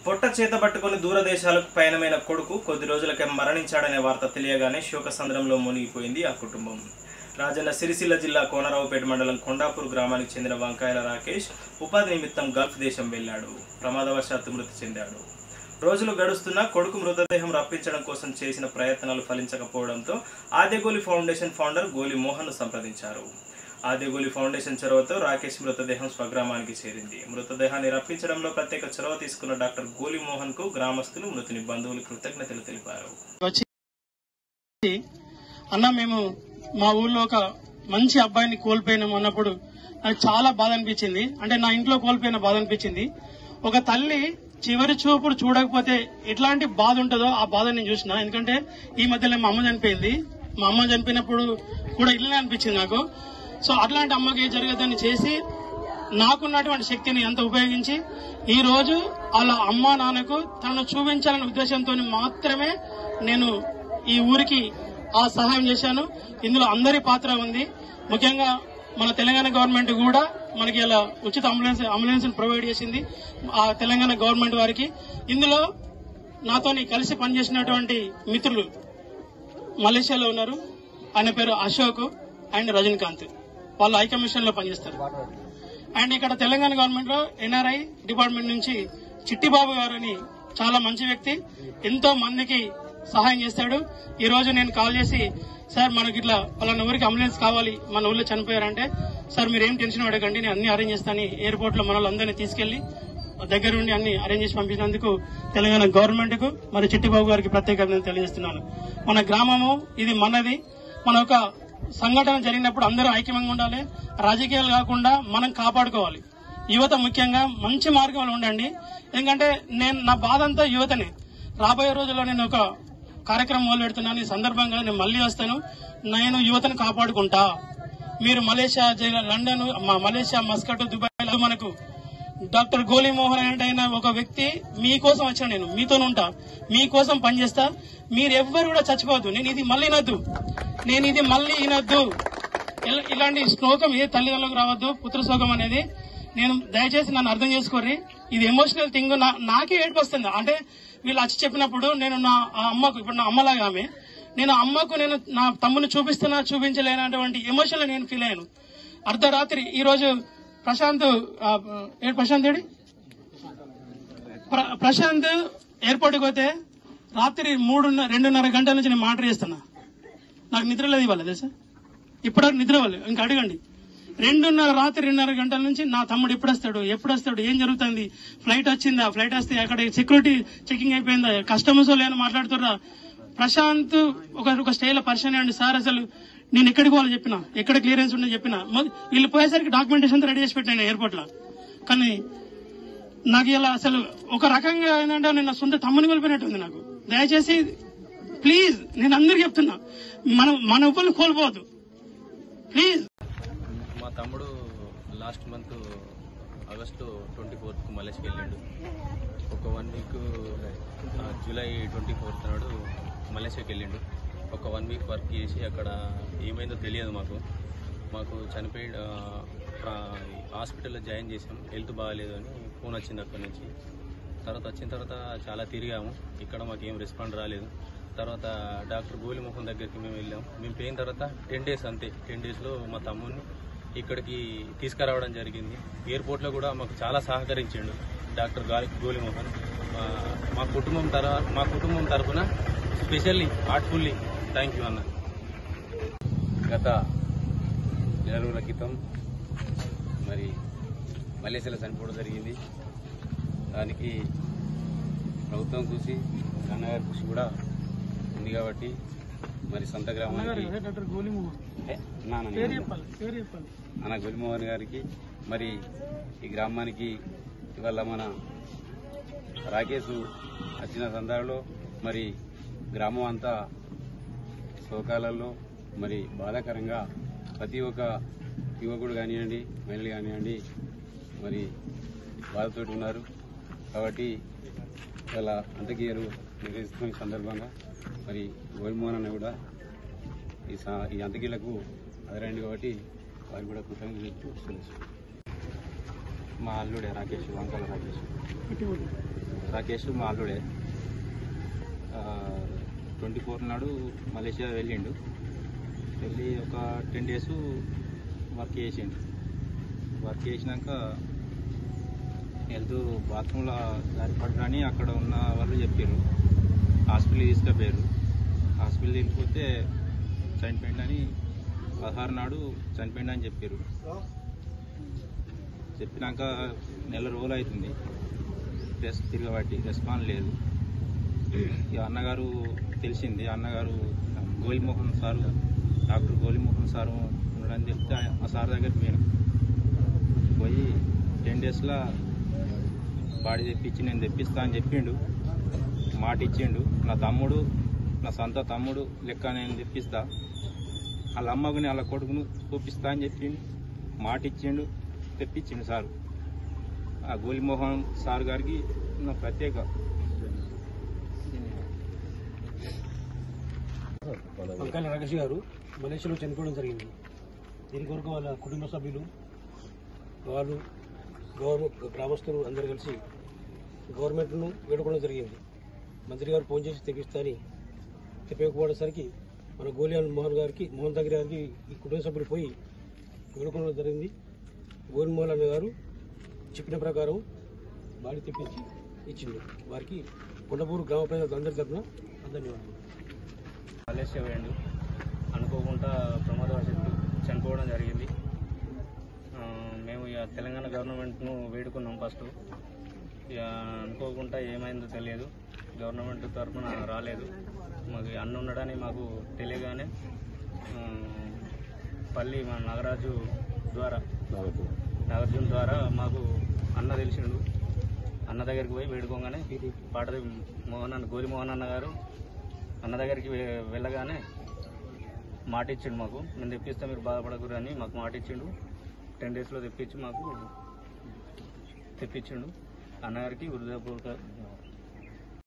పొట్ట చేత పట్టుకుని దూరదేశాలకు పయనమైన కొడుకు కొద్ది రోజులకే మరణించాడనే వార్త తెలియగానే శోకసంద్రంలో మునిగిపోయింది ఆ కుటుంబం రాజన్న సిరిసిల్ల జిల్లా కోనరావుపేట మండలం కొండాపూర్ గ్రామానికి చెందిన వంకాయల రాకేష్ ఉపాధి నిమిత్తం గల్ఫ్ దేశం వెళ్ళాడు ప్రమాదవశాత్తు మృతి చెందాడు రోజులు గడుస్తున్నా కొడుకు మృతదేహం రప్పించడం కోసం చేసిన ప్రయత్నాలు ఫలించకపోవడంతో ఆద్యగోలి ఫౌండేషన్ ఫౌండర్ గోలి మోహన్ను సంప్రదించారు ఆద్యగోలి ఫౌండేషన్ చొరవతో రాకేష్ మృతదేహం స్వగ్రామానికి చేరింది మృతదేహాన్ని రప్పించడంలో ప్రత్యేక చొరవ తీసుకున్న డాక్టర్ గోలి మోహన్ కు గ్రామస్తులు మృతుని బంధువులు కృతజ్ఞతలు తెలిపారు వచ్చి అన్న మేము మా ఊర్లో ఒక మంచి అబ్బాయిని కోల్పోయినాం అన్నప్పుడు నాకు చాలా బాధ అనిపించింది అంటే నా ఇంట్లో కోల్పోయిన బాధ అనిపించింది ఒక తల్లి చివరి చూపుడు చూడకపోతే ఎట్లాంటి బాధ ఉంటుందో ఆ బాధ నేను చూసిన ఎందుకంటే ఈ మధ్యలో మా అమ్మ చనిపోయింది మా అమ్మ చనిపోయినప్పుడు కూడా ఇట్లనే అనిపించింది నాకు సో అట్లాంటి అమ్మకి ఏం జరగదని చేసి నాకున్నటువంటి శక్తిని ఎంత ఉపయోగించి ఈ రోజు వాళ్ళ అమ్మ నాన్నకు తనను చూపించాలనే ఉద్దేశంతో మాత్రమే నేను ఈ ఊరికి ఆ సహాయం చేశాను ఇందులో అందరి పాత్ర ఉంది ముఖ్యంగా మన తెలంగాణ గవర్నమెంట్ కూడా మనకి ఇలా ఉచిత అంబులెన్స్ అంబులెన్స్ ప్రొవైడ్ చేసింది ఆ తెలంగాణ గవర్నమెంట్ వారికి ఇందులో నాతోని కలిసి పనిచేసినటువంటి మిత్రులు మలేషియాలో ఉన్నారు ఆయన పేరు అశోక్ అండ్ రజనీకాంత్ వాళ్ళు హై కమిషన్ లో పనిచేస్తారు అండ్ ఇక్కడ తెలంగాణ గవర్నమెంట్ లో ఎన్ఆర్ఐ డిపార్ట్మెంట్ నుంచి చిట్టిబాబు గారు అని చాలా మంచి వ్యక్తి ఎంతో మందికి సహాయం చేస్తాడు ఈ రోజు నేను కాల్ చేసి సార్ మనకి ఇట్లా పలానా ఊరికి అంబులెన్స్ కావాలి మన ఊళ్ళో చనిపోయారంటే సార్ మీరు ఏం టెన్షన్ పడకండి నేను అన్ని అరేంజ్ చేస్తాను ఎయిర్పోర్ట్ లో మన వాళ్ళందరినీ తీసుకెళ్లి దగ్గర ఉండి అన్ని అరేంజ్ చేసి పంపించినందుకు తెలంగాణ గవర్నమెంట్ కు మరి చిట్టిబాబు గారికి ప్రత్యేక అభినందనలు తెలియజేస్తున్నాను మన గ్రామము ఇది మనది మన ఒక సంఘటన జరిగినప్పుడు అందరూ ఐక్యంగా ఉండాలి రాజకీయాలు కాకుండా మనం కాపాడుకోవాలి యువత ముఖ్యంగా మంచి మార్గంలో ఉండండి ఎందుకంటే నేను నా బాధ అంతా యువతనే రాబోయే రోజుల్లో నేను ఒక కార్యక్రమం మొదలు పెడుతున్నాను ఈ సందర్భంగా నేను మళ్ళీ వస్తాను నేను యువతను కాపాడుకుంటా మీరు మలేషియా జై- లండన్ మ- మలేషియా మస్కట్ దుబాయ్ లో మనకు డాక్టర్ గోలీ మోహన్ అయిన ఒక వ్యక్తి మీకోసం వచ్చాను నేను మీతో ఉంటా మీకోసం పనిచేస్తా మీరు ఎవ్వరు కూడా చచ్చిపోవద్దు నేను ఇది మళ్ళీ వినొద్దు నేను ఇది మళ్ళీ వినొద్దు ఇలా- ఇలాంటి శ్లోకం ఏ తల్లిదండ్రులకు రావద్దు పుత్ర శ్లోకం అనేది నేను దయచేసి నన్ను అర్థం చేసుకోర్రి ఇది ఎమోషనల్ థింగ్ నాకే ఏడుపు వస్తుంది అంటే వీళ్ళు వచ్చి చెప్పినప్పుడు నేను నా ఆ అమ్మకు ఇప్పుడు నా అమ్మలాగా ఆమె నేను ఆ అమ్మకు నేను నా తమ్ముని చూపిస్తున్నా చూపించలేనటువంటి ఎమోషన్ నేను ఫీల్ అయ్యాను అర్ధరాత్రి ఈ రోజు ప్రశాంత్ ఆ, ఏ ప్రశాంత్ ఏడి ప్ర- ప్రశాంత్ ఎయిర్పోర్ట్కి పోతే రాత్రి మూడున్నర రెండున్నర గంటల నుంచి నేను మాటర్ చేస్తున్నా నాకు నిద్ర లేదు ఇవ్వాలి తెలుసా ఇప్పటివరకు నిద్ర వాళ్ళు ఇంకా అడగండి రెండున్నర రాత్రి రెండున్నర గంటల నుంచి నా తమ్ముడు ఎప్పుడు వస్తాడు ఎప్పుడు వస్తాడు ఏం జరుగుతుంది ఫ్లైట్ వచ్చిందా ఫ్లైట్ వస్తే అక్కడ సెక్యూరిటీ చెకింగ్ అయిపోయిందా కస్టమర్స్ లేని మాట్లాడుతుర్రా ప్రశాంత్ ఒక ఒక స్టేలో పరిచయం అయ్యండి సార్ అసలు నేను ఎక్కడికి పోవాలో చెప్పిన ఎక్కడ క్లియరెన్స్ ఉందని చెప్పిన మొ- వీళ్ళు పోయేసరికి డాక్యుమెంటేషన్ రెడీ చేసి పెట్టాను ఎయిర్పోర్ట్ లో కానీ నాకు ఇలా అసలు ఒక రకంగా ఏంటంటే నేను నా సొంత తమ్ముని కోల్పోయినట్టుంది నాకు దయచేసి ప్లీజ్ నేను అందరికి చెప్తున్నా మనం మన ఉప్పులు కోల్పోవద్దు ప్లీజ్ మా తమ్ముడు లాస్ట్ మంత్ ఆగస్టు ట్వంటీ ఫోర్త్కు మలేషియాకి వెళ్ళాడు ఒక one week July twenty fourth నాడు మలేషియాకి వెళ్ళిండు ఒక వన్ వీక్ వర్క్ చేసి అక్కడ ఏమైందో తెలియదు మాకు మాకు చనిపోయి ఆ, ప్రా- హాస్పిటల్లో జాయిన్ చేసాం హెల్త్ బాగాలేదు అని ఫోన్ వచ్చింది అక్కడి నుంచి తర్వాత వచ్చిన తర్వాత చాలా తిరిగాము ఇక్కడ మాకు ఏం రెస్పాండ్ రాలేదు తర్వాత డాక్టర్ గోలిమోహన్ దగ్గరికి మేము వెళ్ళాం మేము పోయిన తర్వాత టెన్ డేస్ అంతే టెన్ డేస్లో మా తమ్ముడిని ఇక్కడికి తీసుకురావడం జరిగింది ఎయిర్పోర్ట్లో కూడా మాకు చాలా సహకరించిండు డాక్టర్ గాలి గోలిమోహన్ మా- మా కుటుంబం తర మా కుటుంబం తరఫున స్పెషల్లీ హార్ట్ఫుల్లీ థ్యాంక్ యూ అన్న గత నెల రోజుల క్రితం మరి మలేషియాలో చనిపోవడం జరిగింది దానికి ప్రభుత్వం కృషి నాన్నగారి కృషి కూడా ఉంది కాబట్టి మరి సొంత గ్రామానికి డాక్టర్ గోలిమోహన్ ఏ, నాన్న పేరు చెప్పాలి పేరు చెప్పాలి అన్న గురిమోహన్ గారికి మరి ఈ గ్రామానికి ఇవాళ మన రాకేష్ వచ్చిన సందర్భంలో మరి గ్రామం అంతా శోకాలలో మరి బాధాకరంగా ప్రతి ఒక్క యువకుడు కానివ్వండి మహిళలు కానివ్వండి మరి బాధతోటి ఉన్నారు కాబట్టి వాళ్ళ అంత్యక్రియలు నిర్వహిస్తున్న ఈ సందర్భంగా మరి గోల్మోహన్ అన్న కూడా ఈ సా- ఈ అంత్యక్రియలకు అదరండి కాబట్టి వారికి కూడా కృతజ్ఞతలు చెప్తూ సెలవు. మా అల్లుడే రాకేష్ వంకల రాకేష్ పెట్టుకోండి రాకేష్ మా అల్లుడే ట్వంటీ ఫోర్ నాడు మలేషియా వెళ్ళిండు వెళ్ళి ఒక టెన్ డేస్ వర్క్ చేసిండు వర్క్ చేసినాక వెళ్తూ బాత్రూంలో జారిపడ్డని అక్కడ ఉన్న వాళ్ళు చెప్పారు హాస్పిటల్ తీసుకుపోయారు హాస్పిటల్ తీసుకుపోతే చనిపోయిండని పదహారు నాడు చనిపోయిండని చెప్పారు చెప్పినాక నెల రోజులు అవుతుంది రెస్ తిరగబట్టి రెస్పాన్స్ లేదు ఇక అన్నగారు తెలిసింది అన్నగారు Goli Mohan sir doctor Goli Mohan sir ఉన్నాడని చెప్తే ఆ సార్ దగ్గరికి పోయాను పోయి టెన్ డేస్లో బాడీ తెప్పించి నేను తెప్పిస్తా అని చెప్పిండు మాట ఇచ్చిండు నా తమ్ముడు నా సొంత తమ్ముడు లెక్క నేను తెప్పిస్తా వాళ్ళ అమ్మకుని వాళ్ళ కొడుకును చూపిస్తా అని చెప్పిండు మాట ఇచ్చిండు తెప్పించిండు సారు ఆ గోలిమోహన్ సార్ గారికి నా ప్రత్యేక వంకాయల రాకేష్ గారు మలేషియాలో చనిపోవడం జరిగింది దీని కొరకు వాళ్ళ కుటుంబ సభ్యులు వాళ్ళు గవర్నమెంట్ గ్రామస్తులు అందరూ కలిసి గవర్నమెంట్ను వేడుకోవడం జరిగింది మంత్రి గారు ఫోన్ చేసి తెప్పిస్తా అని తెప్పకపోవడానికి మన గోలియాన్ మోహన్ గారికి మోహన్ దగ్గర గారికి ఈ కుటుంబ సభ్యులు పోయి వేడుకోవడం జరిగింది గోలి మోహన్ అన్న గారు చెప్పిన ప్రకారం బాడీ తెప్పించి ఇచ్చిండు వారికి కొండపూరు గ్రామ ప్రజలు అందరి తరఫున ధన్యవాదాలు మలేషియా పోయిండు అనుకోకుండా ప్రమాదవశాత్తు చనిపోవడం జరిగింది ఆ, మేము ఇక తెలంగాణ గవర్నమెంట్ను వేడుకున్నాం ఫస్ట్ ఇక అనుకోకుండా ఏమైందో తెలియదు గవర్నమెంట్ తరఫున రాలేదు మాకు ఈ అన్న ఉండడని మాకు తెలియగానే ఆ, పల్లి మన నాగరాజు ద్వారా నాగార్జున ద్వారా మాకు అన్న తెలిసిండు అన్న దగ్గరికి పోయి వేడుకోగానే పాటది మోహన్ అన్న గోలి మోహన్ అన్న గారు అన్న దగ్గరికి వె- వెళ్ళగానే మాట ఇచ్చిండు మాకు నేను తెప్పిస్తే మీరు బాధపడకూరు అని మాకు మాట ఇచ్చిండు టెన్ డేస్లో తెప్పించి మాకు తెప్పించిండు అన్నగారికి హృదయపూర్వక